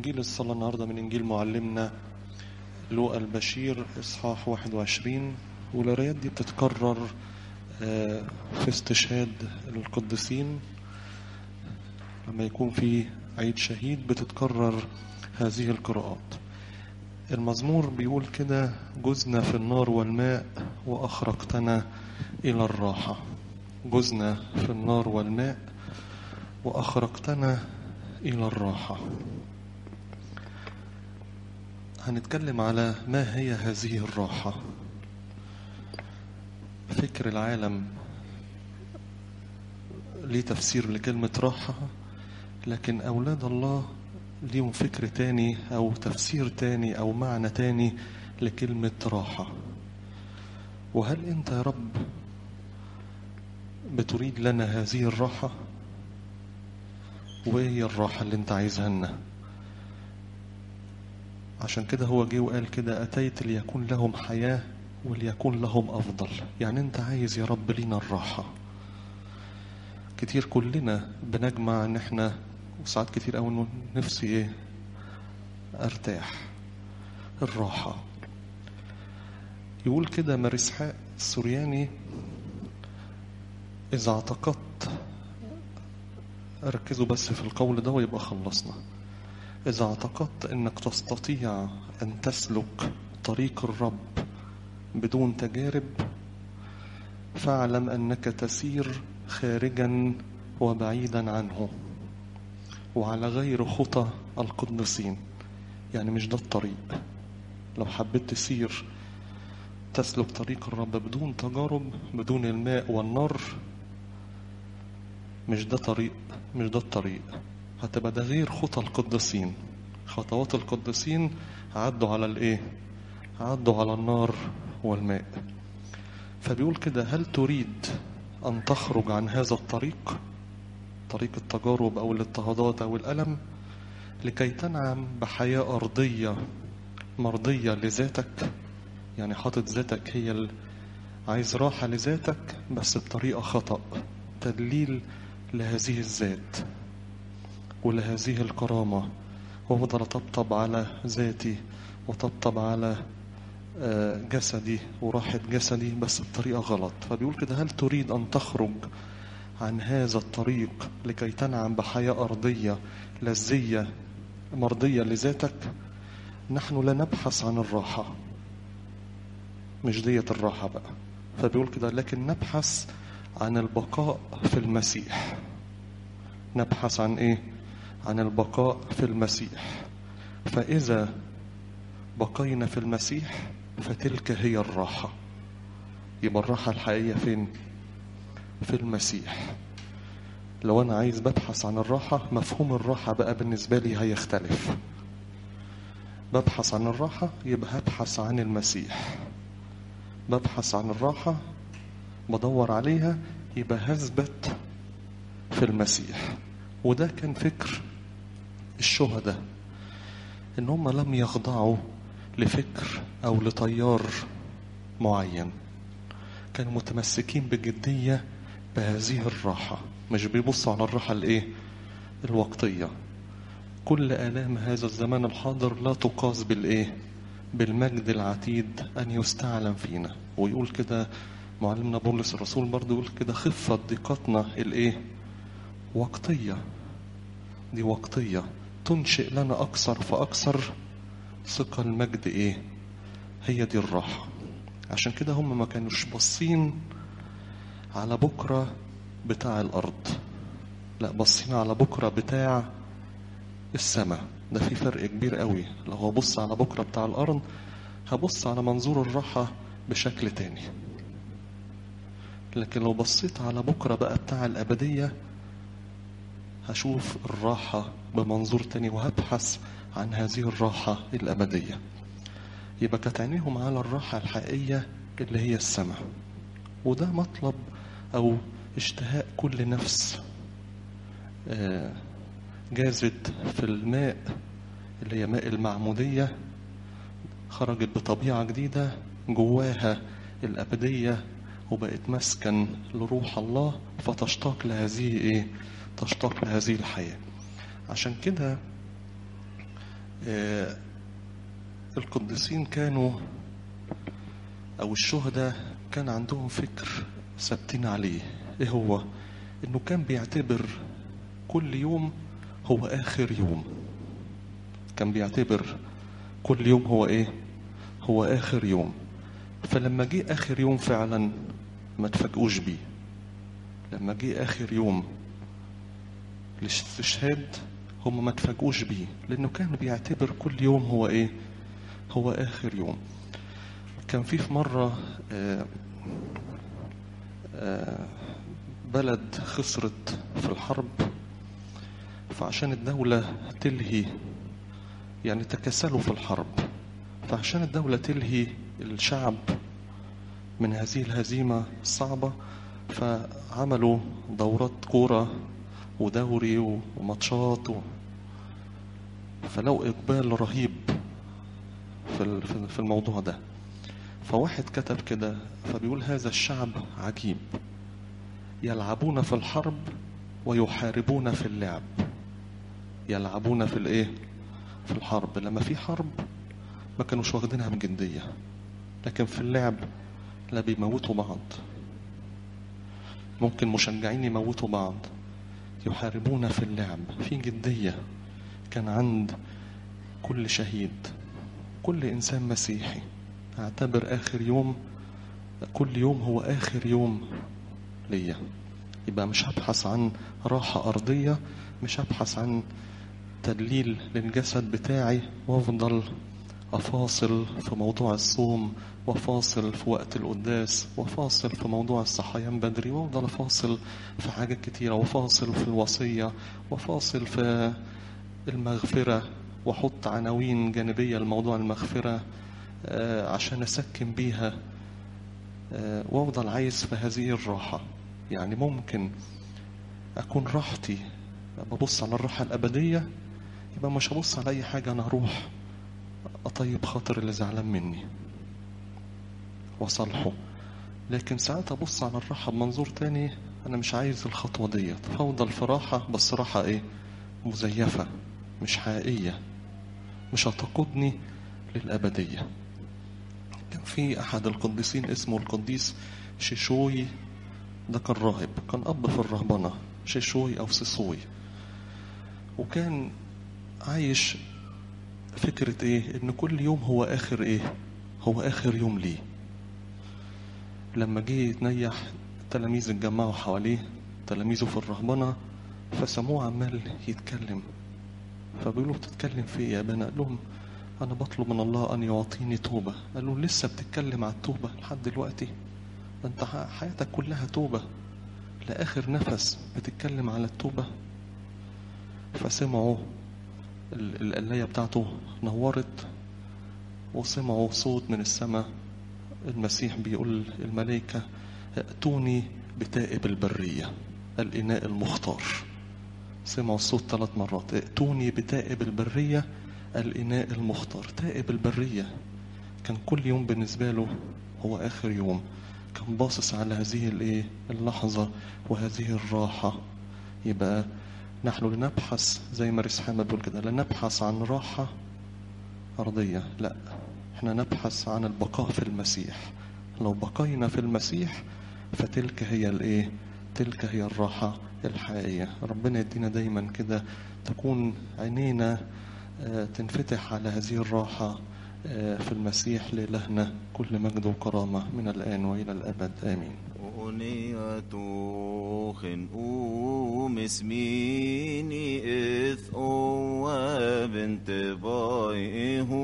إنجيل الصلاة النهاردة من إنجيل معلمنا لوقا البشير إصحاح 21 والقرايات دي بتتكرر آه، في استشهاد القديسين لما يكون في عيد شهيد بتتكرر هذه القراءات المزمور بيقول كده جزنا في النار والماء وأخرجتنا إلى الراحة جزنا في النار والماء وأخرجتنا إلى الراحة هنتكلم على ما هي هذه الراحة فكر العالم ليه تفسير لكلمة راحة لكن أولاد الله ليهم فكر تاني أو تفسير تاني أو معنى تاني لكلمة راحة وهل أنت يا رب بتريد لنا هذه الراحة وإيه هي الراحة اللي أنت عايزها لنا عشان كده هو جه وقال كده أتيت ليكون لهم حياة وليكون لهم أفضل يعني أنت عايز يا رب لينا الراحة كتير كلنا بنجمع ان احنا وساعات كتير قوي انه نفسي ايه ارتاح الراحة يقول كده مرسحاء السورياني إذا اعتقدت ركزوا بس في القول ده ويبقى خلصنا إذا اعتقدت أنك تستطيع أن تسلك طريق الرب بدون تجارب فاعلم أنك تسير خارجا وبعيدا عنه وعلى غير خطى القديسين يعني مش ده الطريق لو حبيت تسير تسلك طريق الرب بدون تجارب بدون الماء والنار مش ده طريق مش ده الطريق هتبقى ده غير خطى القديسين خطوات القديسين عدوا على الايه عدوا على النار والماء فبيقول كده هل تريد أن تخرج عن هذا الطريق طريق التجارب أو الاضطهادات أو الألم لكي تنعم بحياة أرضية مرضية لذاتك يعني حاطط ذاتك هي ال... عايز راحة لذاتك بس بطريقة خطأ تدليل لهذه الذات ولهذه الكرامة وافضل أطبطب على ذاتي وطبطب على جسدي وراحة جسدي بس بطريقة غلط فبيقول كده هل تريد أن تخرج عن هذا الطريق لكي تنعم بحياة أرضية لذية مرضية لذاتك نحن لا نبحث عن الراحة مش ديت الراحة بقى فبيقول كده لكن نبحث عن البقاء في المسيح نبحث عن ايه عن البقاء في المسيح فإذا بقينا في المسيح فتلك هي الراحة يبقى الراحة الحقيقية فين في المسيح لو أنا عايز ببحث عن الراحة مفهوم الراحة بقى بالنسبة لي هيختلف ببحث عن الراحة يبقى هبحث عن المسيح ببحث عن الراحة بدور عليها يبقى هثبت في المسيح وده كان فكر الشهداء ان هم لم يخضعوا لفكر او لتيار معين كانوا متمسكين بجدية بهذه الراحة مش بيبصوا على الراحة الايه الوقتية كل آلام هذا الزمان الحاضر لا تقاس بالايه بالمجد العتيد أن يستعلم فينا ويقول كده معلمنا بولس الرسول برضه يقول كده خفة ضيقتنا الايه وقتية دي وقتية تنشئ لنا أكثر فأكثر ثقة المجد إيه هي دي الراحة عشان كده هم ما كانوش باصين على بكرة بتاع الأرض لا باصين على بكرة بتاع السماء ده في فرق كبير قوي لو هبص على بكرة بتاع الأرض هبص على منظور الراحة بشكل تاني لكن لو بصيت على بكرة بقى بتاع الأبدية هشوف الراحة بمنظور تاني وهبحث عن هذه الراحة الأبدية يبقى كانت عينيهم على الراحة الحقيقية اللي هي السماء وده مطلب أو اشتهاء كل نفس جازت في الماء اللي هي ماء المعمودية خرجت بطبيعة جديدة جواها الأبدية وبقت مسكن لروح الله فتشتاق لهذه ايه تشتاق لهذه الحياة عشان كده آه، القديسين كانوا او الشهداء كان عندهم فكر ثابتين عليه ايه هو انه كان بيعتبر كل يوم هو اخر يوم كان بيعتبر كل يوم هو ايه هو اخر يوم فلما جه اخر يوم فعلا ما تفاجئوش بيه لما جه اخر يوم الاستشهاد هم ما تفاجئوش بيه لانه كان بيعتبر كل يوم هو ايه هو اخر يوم كان في في مرة آه، آه، بلد خسرت في الحرب فعشان الدولة تلهي يعني تكاسلوا في الحرب فعشان الدولة تلهي الشعب من هذه الهزيمة الصعبة فعملوا دورات كورة ودوري وماتشات و... فلو إقبال رهيب في ال- في- في الموضوع ده فواحد كتب كده فبيقول هذا الشعب عجيب يلعبون في الحرب ويحاربون في اللعب يلعبون في الايه في الحرب لما في حرب ما كانوش واخدينها بجدية لكن في اللعب لا بيموتوا بعض ممكن مشجعين يموتوا بعض يحاربون في اللعب في جدية كان عند كل شهيد كل إنسان مسيحي اعتبر آخر يوم كل يوم هو آخر يوم ليا يبقى مش هبحث عن راحة أرضية مش هبحث عن تدليل للجسد بتاعي وافضل أفاصل في موضوع الصوم وفاصل في وقت القداس وفاصل في موضوع الصحيان بدري وافضل أفاصل في حاجات كتيرة وفاصل في الوصية وفاصل في المغفرة وأحط عناوين جانبية لموضوع المغفرة آه، عشان أسكن بيها آه، وأفضل عايز في هذه الراحة يعني ممكن أكون راحتي ببص على الراحة الأبدية يبقى مش هبص على أي حاجة أنا هروح أطيب خاطر اللي زعلان مني وأصالحه لكن ساعات أبص على الراحة بمنظور تاني أنا مش عايز الخطوة ديت فأفضل في راحة بس راحة إيه مزيفة مش حقيقية مش هتقودني للأبدية كان في أحد القديسين اسمه القديس شيشوي ده كان راهب كان أب في الرهبنة شيشوي أو سيسوي وكان عايش فكرة إيه إن كل يوم هو آخر إيه هو آخر يوم ليه لما جه يتنيح التلاميذ اتجمعوا حواليه تلاميذه في الرهبنة فسموه عمال يتكلم فبيقولوا بتتكلم في ايه يا بنا قال لهم انا بطلب من الله ان يعطيني توبة قال له لسه بتتكلم على التوبة لحد دلوقتي ده انت ح- حياتك كلها توبة لاخر نفس بتتكلم على التوبة فسمعوا ال- القلاية بتاعته نورت وسمعوا صوت من السماء المسيح بيقول الملائكة ائتوني بتائب البرية الإناء المختار سمعوا الصوت ثلاث مرات ائتوني بتائب البرية الإناء المختار تائب البرية كان كل يوم بالنسبة له هو آخر يوم كان باصص على هذه الايه اللحظة وهذه الراحة يبقى نحن لنبحث زي ما ريسحامة بيقول كده لا نبحث عن راحة أرضية لا احنا نبحث عن البقاء في المسيح لو بقينا في المسيح فتلك هي الايه تلك هي الراحة الحقيقية ربنا يدينا دايما كده تكون عينينا آه، تنفتح على هذه الراحة آه، في المسيح لإلهنا كل مجد وكرامة من الآن وإلى الأبد آمين Oniatuchen umismini ith o bente boy